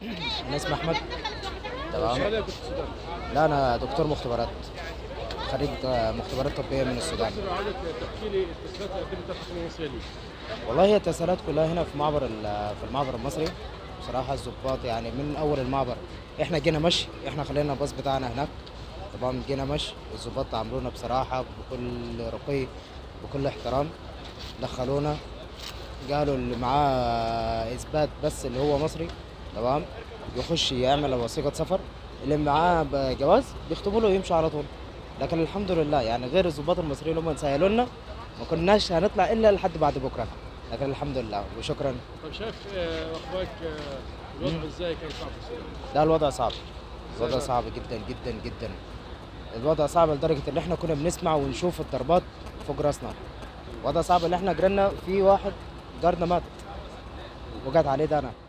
انا اسمي احمد تمام شغال كنت في السودان لا انا دكتور مختبرات خريج مختبرات طبيه من السودان دكتور عادك تحكي لي التسهيلات اللي قدمت الحكومه المصريه لي والله هي التسهيلات كلها هنا في معبر ال- في المعبر المصري بصراحه الضباط يعني من اول المعبر احنا جينا مشي احنا خلينا الباص بتاعنا هناك طبعا جينا مشي الضباط عاملونا بصراحه بكل رقي بكل احترام دخلونا قالوا اللي معاه اثبات بس اللي هو مصري تمام يخش يعمل وثيقه سفر اللي معاه جواز بيختموا له ويمشي على طول لكن الحمد لله يعني غير الضباط المصريين اللي هم سهلوا لنا ما كناش هنطلع الا لحد بعد بكره لكن الحمد لله وشكرا طيب شايف آه، اخبارك آه، الوضع ازاي كان صعب في السودان؟ لا الوضع صعب الوضع صعب؟ صعب جدا جدا جدا الوضع صعب لدرجه ان احنا كنا بنسمع ونشوف الضربات فوق راسنا وضع صعب اللي احنا جرينا في واحد جارنا مات وجات عليه ده انا